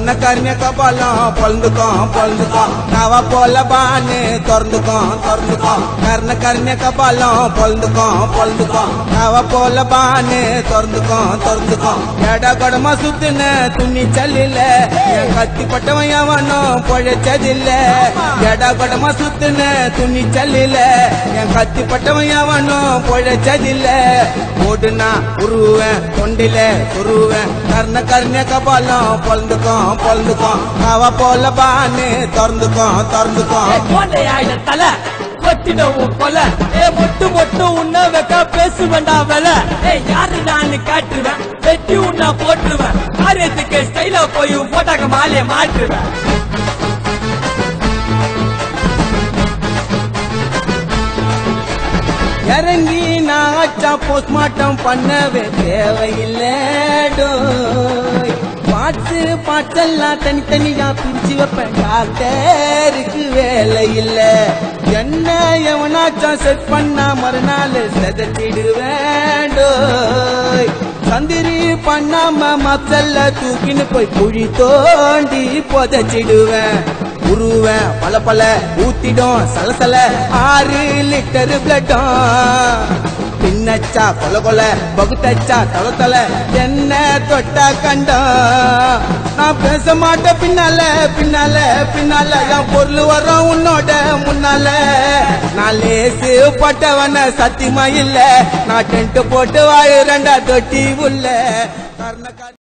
கர்ண கர்ண கபாலம் பொழுந்துக்கும் பொழுந்துக்கும் நவ போல பானு திறந்துக்கும் திறந்துக்கும் கர்ண கர்ண கபாலம் பொழுந்துக்கும் பொழுந்துக்கும் நவ போல பானு திறந்துக்கும் திறந்துக்கும் எட கொடமா சுத்துன துணி சல்லில என் கத்தி பட்டவன் எவனும் பொழைச்சதில்ல எட கொடமா சுத்துன துணி சல்லில என் கத்தி பட்டவன் எவனும் பொழைச்சதில்ல ஓடுனா உருவேன் தொண்டில துருவேன் கர்ண கர்ண கபாலம் பொழுந்துக்கும் பொழுந்துக்கும் அவ போல பானு திறந்துக்கும் திறந்துக்கும் கோட்டையாயிட தலை கொத்திடவும் கொல ஏ மொட்டு மொட்டு உன்ன வைக்க பேசுவேண்டா வெல ஏ யாரு நான் காட்டுவேன் வெட்டி உன்ன போட்டுருவேன் காரியத்துக்கு ஸ்டைலா போய் போட்டாக்க மாலைய மாற்றுவேன் இறங்கி நான் அச்சா போஸ்ட்மார்ட்டம் பண்ணவே தேவையில்லைடோ பாட்டு பாட்டெல்லாம் தனித்தனியா பிரிச்சு வைப்பேன் டாக்டருக்கு வேலை இல்ல என்ன எவனாச்சும் செட் பண்ணா மறுநாள் செதச்சிடுவேண்டோ சந்திரி பண்ணாம மத்தல்ல தூக்கின்னு போய் குழி தோண்டி புதைச்சிடுவேன் உருவேன் பல பல ஊத்திடும் சலசல ஆறு லிட்டர் பிளட்டும் பின்னச்சா கொல கொல பகுத்தச்சா தல தல என்ன தொட்டா கண்டம் நான் பேச மாட்டேன் பின்னால பின்னால பின்னால என் பொருள் வரும் உன்னோட முன்னால நான் லேசு பட்டவன சத்தியமா இல்ல நான் டென்ட் போட்டு வாயு ரெண்டா தொட்டி உள்ள கர்ண